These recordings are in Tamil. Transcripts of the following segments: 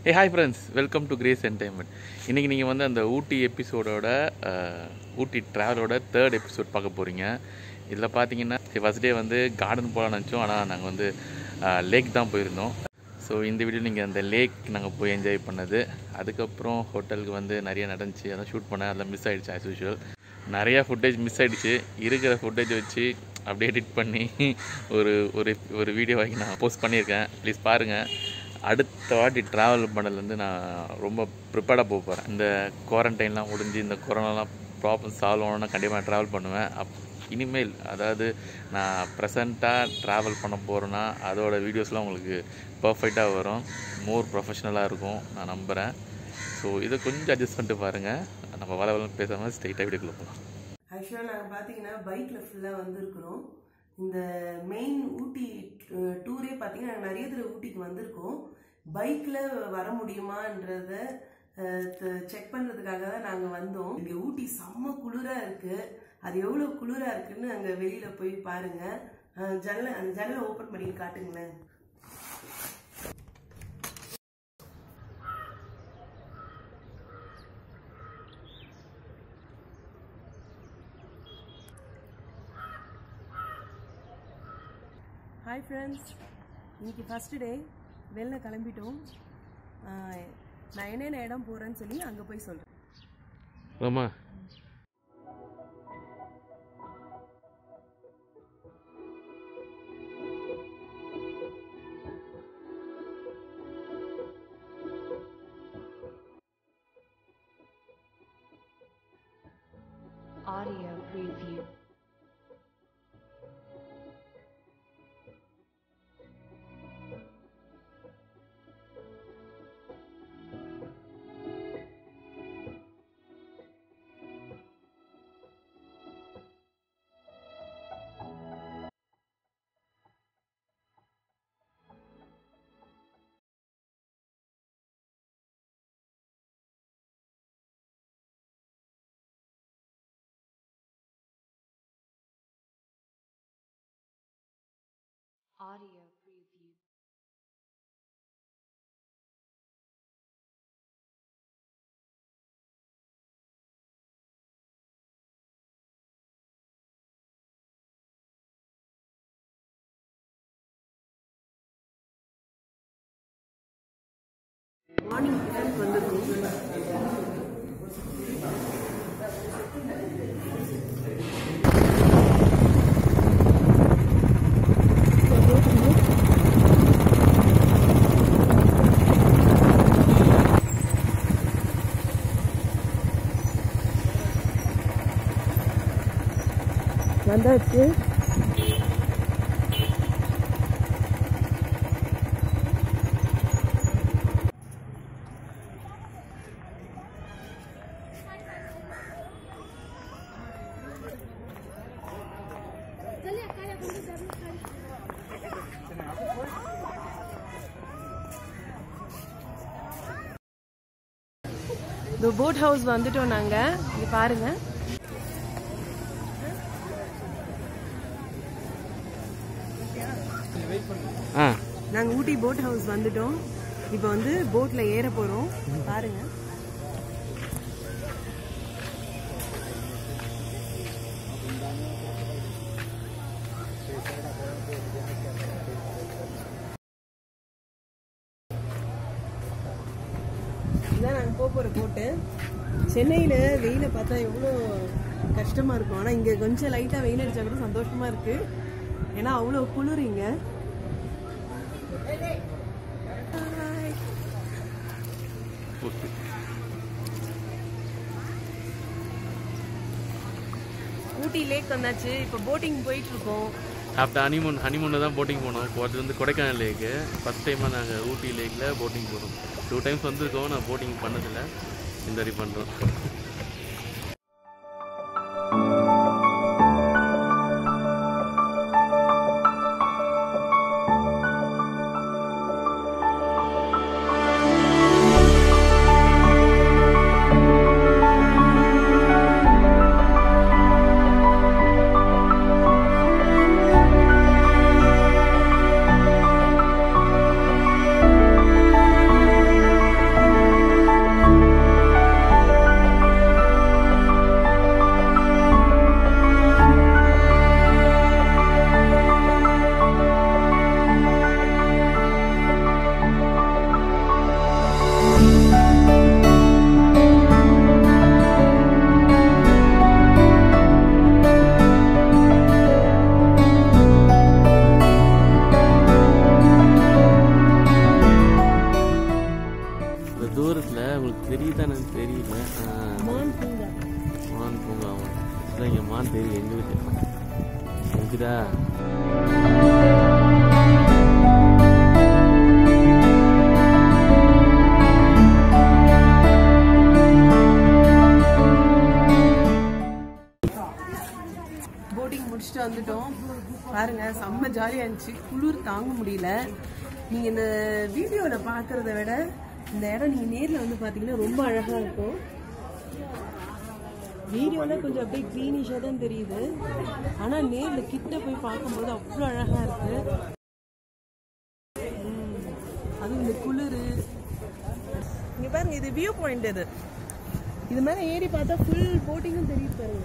A hi friends welcome to Grace entertainment இன்றைக்கி நீங்கள் வந்து அந்த ஊட்டி எபிசோடோட ஊட்டி ட்ராவலோட தேர்ட் எபிசோட் பார்க்க போகிறீங்க இதில் பார்த்தீங்கன்னா ஃபஸ்ட் டே வந்து கார்டன் போகலான்னு நினச்சோம் ஆனால் நாங்கள் வந்து லேக் தான் போயிருந்தோம் ஸோ இந்த வீடியோ நீங்கள் அந்த லேக் நாங்கள் போய் என்ஜாய் பண்ணது அதுக்கப்புறம் ஹோட்டலுக்கு வந்து நிறைய நடந்துச்சு அதான் ஷூட் பண்ணேன் அதில் மிஸ் ஆகிடுச்சு ஆஸ் யூஷுவல் நிறையா ஃபுட்டேஜ் மிஸ் ஆகிடுச்சு இருக்கிற ஃபுட்டேஜ் வச்சு அப்படியே எடிட் பண்ணி ஒரு ஒரு ஒரு வீடியோ வாங்கி நான் போஸ்ட் பண்ணியிருக்கேன் ப்ளீஸ் பாருங்கள் அடுத்த வாட்டி ட்ராவல் பண்ணலேருந்து நான் ரொம்ப ப்ரிப்பேர்டாக போக போகிறேன் இந்த குவாரண்டைன்லாம் முடிஞ்சு இந்த கொரோனாலாம் ப்ராப்ளம் சால்வ் ஆகணும்னா கண்டிப்பாக ட்ராவல் பண்ணுவேன் அப் இனிமேல் அதாவது நான் ப்ரெசண்ட்டாக ட்ராவல் பண்ண போகிறேன்னா அதோட வீடியோஸ்லாம் உங்களுக்கு பர்ஃபெக்டாக வரும் மோர் ப்ரொஃபஷ்னலாக இருக்கும் நான் நம்புகிறேன் ஸோ இதை கொஞ்சம் அட்ஜஸ்ட் பண்ணிட்டு பாருங்கள் நம்ம வள வளம் பேசாமல் ஸ்ட்ரைட்டாக வீடியோக்குள்ளே போகலாம் ஆக்சுவலாக நாங்கள் பார்த்தீங்கன்னா பைக்கில் ஃபுல்லாக வந்திருக்கிறோம் இந்த மெயின் ஊட்டி டூரே பார்த்தீங்கன்னா நாங்கள் நிறைய தடவை ஊட்டிக்கு வந்திருக்கோம் பைக்கில் வர முடியுமான்றத செக் பண்ணுறதுக்காக தான் நாங்கள் வந்தோம் இங்கே ஊட்டி செம்ம குளிராக இருக்குது அது எவ்வளோ குளிராக இருக்குன்னு அங்கே வெளியில் போய் பாருங்கள் ஜன்னலை அந்த ஜன்னலை ஓப்பன் பண்ணி காட்டுங்களேன் ஹாய் ஃப்ரெண்ட்ஸ் இன்னைக்கு ஃபஸ்ட்டு டே வெளில கிளம்பிட்டோம் ஆஹ் நான் என்னென்ன இடம் போகிறேன்னு சொல்லி அங்கே போய் சொல்கிறேன் ஆமா Audio preview. Audio preview. Morning டிஃபனுக்கு வந்திருக்கோம் வந்தாச்சு இந்த போட் ஹவுஸ் வந்துட்டோம் நாங்க இங்க பாருங்க ஆ நாங்க ஊட்டி போட் ஹவுஸ் வந்துட்டோம் இப்போ வந்து போட்ல ஏற போறோம் பாருங்க இதான் நாங்கள் போக போகிற போட்டு சென்னையில் வெயிலை பார்த்தா எவ்வளோ கஷ்டமாக இருக்கும் ஆனால் இங்கே கொஞ்சம் லைட்டாக வெயில் அடித்தா கூட சந்தோஷமாக இருக்குது ஏன்னா அவ்வளோ குளிருங்க ஓகே ஊட்டி லேக் வந்தாச்சு இப்போ போட்டிங் போயிட்டு இருக்கோம் ஆஃப்டர் ஹனிமூன் ஹனிமூனில் தான் போட்டிங் போனோம் போகிறது வந்து கொடைக்கானல் லேக்கு ஃபஸ்ட் டைமாக நாங்கள் ஊட்டி லேக்கில் போட்டிங் போகிறோம் டூ டைம்ஸ் வந்திருக்கோம் நான் போட்டிங் பண்ணதில்லை இந்த மாதிரி பண்ணுறோம் Audio ஆக்சுவலாக இங்கே மான் தெரியும் எங்கள் வீட்டு தெரிஞ்சுதா போட்டிங் முடிச்சுட்டு வந்துட்டோம் பாருங்க செம்ம ஜாலியாக இருந்துச்சு குளிர் தாங்க முடியல நீங்கள் இந்த வீடியோவில் பார்க்குறத விட இந்த இடம் நீங்கள் நேரில் வந்து பார்த்தீங்கன்னா ரொம்ப அழகாக இருக்கும் வீடியோவில் கொஞ்சம் அப்படியே க்ரீனிஷாக தான் தெரியுது ஆனால் நேரில் கிட்ட போய் பார்க்கும்போது அவ்வளோ அழகாக இருக்கு ம், அதுவும் இந்த குளிர் இங்கே பாருங்க இது வியூ பாயிண்ட் இது இது மேலே ஏறி பார்த்தா ஃபுல் போட்டிங்கும் தெரியுது பாருங்க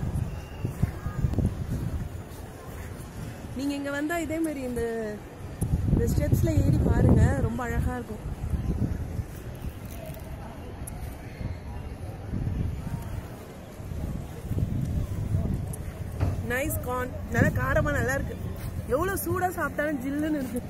நீங்க இங்க வந்தா இதே மாதிரி இந்த இந்த ஸ்டெப்ஸ்ல ஏறி பாருங்க ரொம்ப அழகா இருக்கும் நைஸ் கார்ன் நல்லா காரமா நல்லா இருக்கு எவ்வளவு சூடா சாப்பிட்டாலும் ஜில்லுன்னு இருக்கு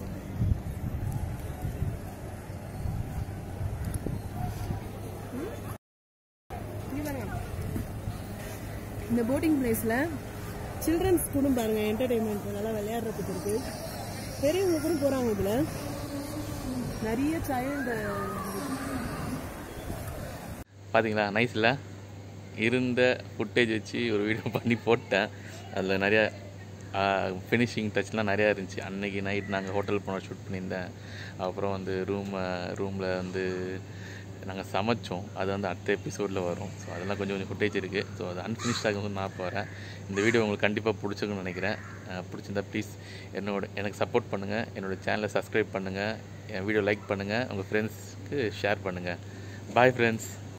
ம்? இங்க பாருங்க. இந்த போட்டிங் பிளேஸ்ல சில்ட்ரன்ஸ் கூட பாருங்க என்டர்டைன்மெண்ட் நல்லா விளையாடுறதுக்கு இருக்கு பெரியவங்க கூட போறாங்க இதுல நிறைய சைல்டு பார்த்தீங்களா நைஸில் இருந்த ஃபுட்டேஜ் வச்சு ஒரு வீடியோ பண்ணி போட்டேன் அதில் நிறைய ஃபினிஷிங் டச்லாம் நிறையா இருந்துச்சு அன்னைக்கு நைட் நாங்கள் ஹோட்டல் போன ஷூட் பண்ணியிருந்தேன் அப்புறம் வந்து ரூம் ரூமில் வந்து நாங்கள் சமைச்சோம் அது வந்து அடுத்த எபிசோடில் வரும் ஸோ அதெல்லாம் கொஞ்சம் கொஞ்சம் ஃபுட்டேஜ் இருக்குது ஸோ அது அன்ஃபினிஷ்டாக வந்து நான் போகிறேன் இந்த வீடியோ உங்களுக்கு கண்டிப்பாக பிடிச்சிருக்குன்னு நினைக்கிறேன் அஹ் பிடிச்சிருந்தா ப்ளீஸ் என்னோட எனக்கு சப்போர்ட் பண்ணுங்கள் என்னோட சேனலை சப்ஸ்கிரைப் பண்ணுங்கள் என் வீடியோ லைக் பண்ணுங்கள் உங்கள் ஃப்ரெண்ட்ஸ்க்கு ஷேர் பண்ணுங்கள் பாய் ஃப்ரெண்ட்ஸ்